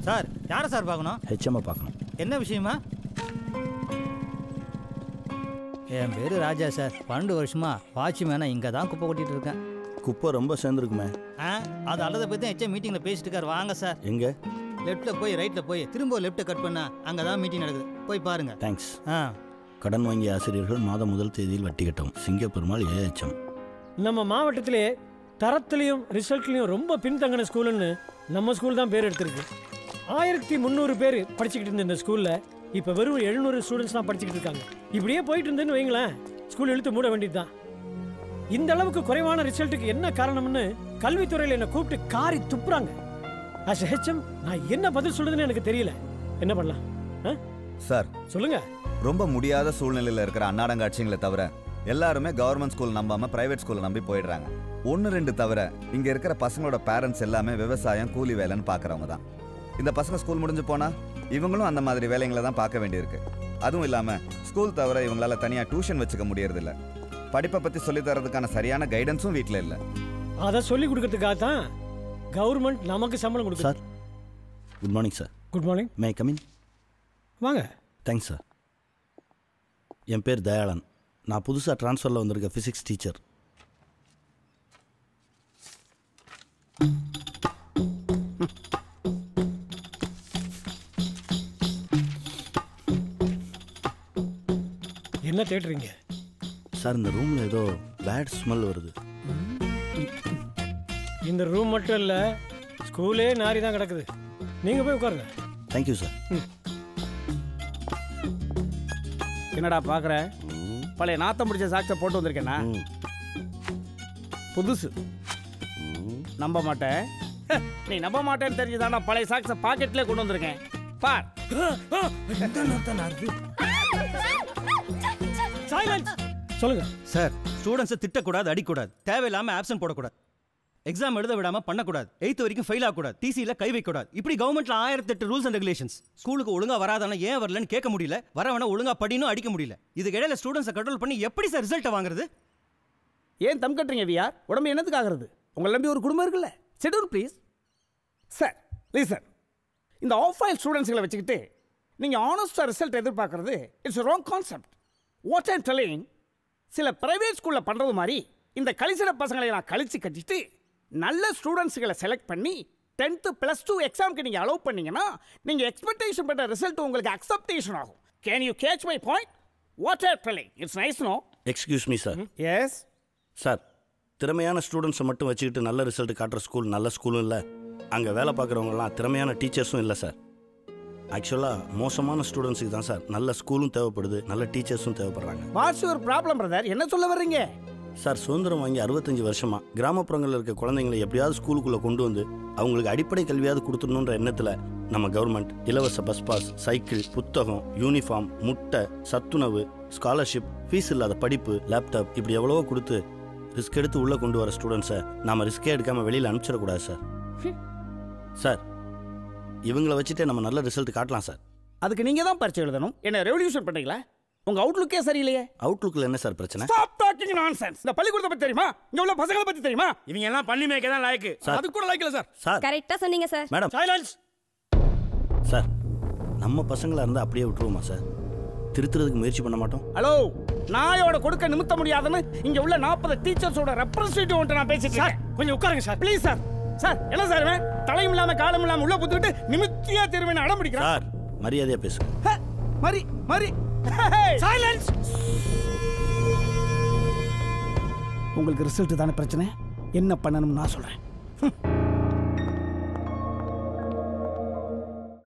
Sir யாரை sir பார்க்கணும் HMI பார்க்கணும் என்ன விஷயமா என் பேர் ராஜா சார் பன்னெண்டு வருஷமா வாட்ச்மேனா இங்கே தான் குப்பை கொட்டிட்டு இருக்கேன் குப்பை ரொம்ப சேர்ந்துருக்குமே ஆ அது அல்லதை பற்றி தான் எச்சா மீட்டிங்கில் பேசிட்டு இருக்காரு வாங்க சார் எங்கே லெஃப்ட்டில் போய் ரைட்டில் போய் திரும்ப லெஃப்ட்டை கட் பண்ணா அங்கே தான் மீட்டிங் நடக்குது போய் பாருங்க தேங்க்ஸ் ஆ கடன் வாங்கிய ஆசிரியர்கள் மாதம் முதல் தேதியில் வட்டி கட்டவும் சிங்கப்பெருமாள் ஏஎச்எம் நம்ம மாவட்டத்திலே தரத்துலையும் ரிசல்ட்லையும் ரொம்ப பின்தங்கின ஸ்கூலுன்னு நம்ம ஸ்கூல் தான் பேர் எடுத்திருக்கு ஆயிரத்தி முந்நூறு பேர் படிச்சுக்கிட்டு இருந்த இந்த ஸ்கூலில் இப்போ வெறும் எழுநூறு ஸ்டூடெண்ட்ஸ் தான் படிச்சுக்கிட்டு இருக்காங்க இப்படியே போயிட்டு இருந்தேன்னு வைங்களேன் ஸ்கூல் இழுத்து மூட வேண்டியது தான் இந்த அளவுக்கு குறைவான ரிசல்ட்டுக்கு என்ன காரணம்னு கல்வித்துறையில் என்னை கூப்பிட்டு காரி துப்புறாங்க அஸ் ஹெச்எம் நான் என்ன பதில் சொல்றதுன்னு எனக்கு தெரியல என்ன பண்ணலாம் ஆ? சார் சொல்லுங்க ரொம்ப முடியாத சூழ்நிலையில் இருக்கிற அன்னாடங்காட்சிங்களை தவிர எல்லாருமே கவர்மெண்ட் ஸ்கூல் நம்பாம பிரைவேட் ஸ்கூலை நம்பி போயிடுறாங்க ஒன்று ரெண்டு தவிர இங்க இருக்கிற பசங்களோட பேரண்ட்ஸ் எல்லாமே விவசாயம் கூலி வேலைன்னு பார்க்குறவங்க தான் இந்த பசங்க ஸ்கூல் முடிஞ்சு போனா இவங்களும் அந்த மாதிரி வேலைங்களை தான் பார்க்க வேண்டியிருக்கு அதுவும் இல்லாம ஸ்கூல் தவிர இவங்களால தனியா டியூஷன் வச்சுக்க முடியறதில்ல படிப்பை பத்தி சொல்லி தரதுக்கான சரியான கைடன்ஸும் வீட்டில் இல்லை அதை சொல்லி கொடுக்கறதுக்காக தான் கவர்மெண்ட் நமக்கு சம்பளம் கொடுக்குது sir good morning sir good morning may come in வாங்க தேங்க்ஸ் சார் என் பேர் தயாளன் நான் புதுசாக ட்ரான்ஸ்ஃபரில் வந்திருக்க ஃபிசிக்ஸ் டீச்சர் என்ன தேடுறீங்க சார் இந்த ரூமில் ஏதோ பேட் ஸ்மெல் வருது இந்த ரூம் மட்டும் இல்ல ஸ்கூலே நாரி தான் கிடக்குது நீங்க போய் உட்காருங்க தேங்க்யூ சார் என்னடா பார்க்குற பழைய நாத்தம் பிடிச்ச சாக்ஸை போட்டு வந்திருக்கேனா புதுசு நம்ப மாட்டேன் ஹ, நீ நம்ப மாட்டேன்னு தெரிஞ்சுதானா பழைய சாக்ஸை பாக்கெட்லேயே கொண்டு வந்திருக்கேன் பார் சைலன்ஸ் சொல்லுங்க சார் ஸ்டூடெண்ட்ஸை திட்டக்கூடாது அடிக்கூடாது தேவையில்லாமல் ஆப்சன்ட் போடக்கூடாது எக்ஸாம் எழுத விடாம பண்ணக்கூடாது எயித்து வரைக்கும் ஃபெயில் ஆகக்கூடாது டிசியில் கை வைக்கக்கூடாது இப்படி கவர்மெண்ட்ல ஆயிரத்தெட்டு ரூல்ஸ் அண்ட் ரெகுலேஷன்ஸ் ஸ்கூலுக்கு ஒழுங்கா வராதானே ஏன் வரலன்னு கேட்க முடியல வரவன ஒழுங்கா படினும் அடிக்க முடியல இதுக்கு இடையில ஸ்டூடெண்ட்ஸை கண்ட்ரோல் பண்ணி எப்படி சார் ரிசல்ட்டை வாங்குறது ஏன் தம் கட்டுறீங்க விஆர் உடம்பு என்னத்துக்கு ஆகிறது உங்களை நம்பி ஒரு குடும்பம் இருக்குல்ல ஷெட்யூல் ப்ளீஸ் சார் லீசன் இந்த ஆஃப் ஆயில் ஸ்டூடெண்ட்ஸ்களை வச்சுக்கிட்டு நீங்கள் ஆனஸ்டாக ரிசல்ட் எதிர்பார்க்கறது it's wrong concept what I'm telling சில பிரைவேட் ஸ்கூலில் பண்ணுறது மாதிரி இந்த கழிச்சிட பசங்களை நான் கழிச்சு கட்டிட்டு நல்ல ஸ்டூடெண்ட்ஸுகளை செலக்ட் பண்ணி டென்த்து ப்ளஸ் டூ எக்ஸாமுக்கு நீங்கள் அலோவ் பண்ணீங்கன்னா நீங்கள் எக்ஸ்பெக்டேஷன் பண்ற ரிசல்ட் உங்களுக்கு அக்செப்டேஷன் ஆகும் can you catch my point what are telling it's nice no excuse me sir yes sir திறமையான ஸ்டூடெண்ட்ஸை மட்டும் வச்சுக்கிட்டு நல்ல ரிசல்ட் காட்டுற ஸ்கூல் நல்ல ஸ்கூலும் இல்லை அங்கே வேலை பார்க்குறவங்கலாம் திறமையான டீச்சர்ஸும் இல்லை சார் ஆக்சுவலாக மோசமான ஸ்டூடெண்ட்ஸுக்கு தான் சார் நல்ல ஸ்கூலும் தேவைப்படுது நல்ல டீச்சர்ஸும் தேவைப்படுறாங்க வாட்ஸ் யுவர் ப்ராப்ளம் பிரதர் என்ன சொல்ல வர்றீங்க சார் சுதந்திரம் வாங்கி அறுபத்தஞ்சு வருஷமா கிராமப்புறங்களில் இருக்க குழந்தைங்களை எப்படியாவது ஸ்கூலுக்குள்ளே கொண்டு வந்து அவங்களுக்கு அடிப்படை கல்வியாவது கொடுத்துடணுன்ற எண்ணத்தில் நம்ம கவர்மெண்ட் இலவச பஸ் பாஸ் சைக்கிள் புத்தகம் யூனிஃபார்ம் முட்டை சத்துணவு ஸ்காலர்ஷிப் ஃபீஸ் இல்லாத படிப்பு லேப்டாப் இப்படி எவ்வளவோ கொடுத்து ரிஸ்க் எடுத்து உள்ளே கொண்டு வர ஸ்டூடெண்ட்ஸை நாம ரிஸ்கே எடுக்காமல் வெளியில் அனுப்பிச்சிடக்கூடாது சார் சார் இவங்கள வச்சுட்டே நம்ம நல்ல ரிசல்ட் காட்டலாம் சார் அதுக்கு நீங்க தான் பரிச்சை எழுதணும் என்ன ரெவல்யூஷன் பண்றீங்களா உங்க அவுட்லுக்கே சரியில்லையே அவுட்லுக்கில் என்ன சார் பிரச்சனை ஸ்டாப் டாக்கிங் நான்சென்ஸ் இந்த பள்ளிக்கூடத்தை பத்தி தெரியுமா இங்க உள்ள பசங்களை பத்தி தெரியுமா இவங்க எல்லாம் பண்ணி மேய்க்க தான் லாய்க்கு சார். அது கூட லாய்க்கல சார் சார் கரெக்டா சொன்னீங்க சார் மேடம் சைலன்ஸ் சார் நம்ம பசங்களா இருந்தால் அப்படியே விட்டுருவோமா சார் திருத்துறதுக்கு முயற்சி பண்ண மாட்டோம் ஹலோ நாயோட கொடுக்க நிமித்த முடியாதுன்னு இங்க உள்ள நாற்பது டீச்சர்ஸோட ரெப்ரஸன்டேட்டிவ் நான் பேசிட்டு சார் இருக்கேன் கொஞ்சம் உட்காருங்க சார் ப்ளீஸ் சார் சார் என்ன சார் இவன் தலையும் இல்லாம காலம் இல்லாம உள்ள புத்துக்கிட்டு நிமித்தியா திரும்பின அடம் பிடிக்கிறான் சார் மரியாதையாக பேசுங்க ஹே, மரி மரி சைலன்ஸ் உங்களுக்கு ரிசல்ட் தானே பிரச்சனை என்ன பண்ணணும்னு நான் சொல்றேன்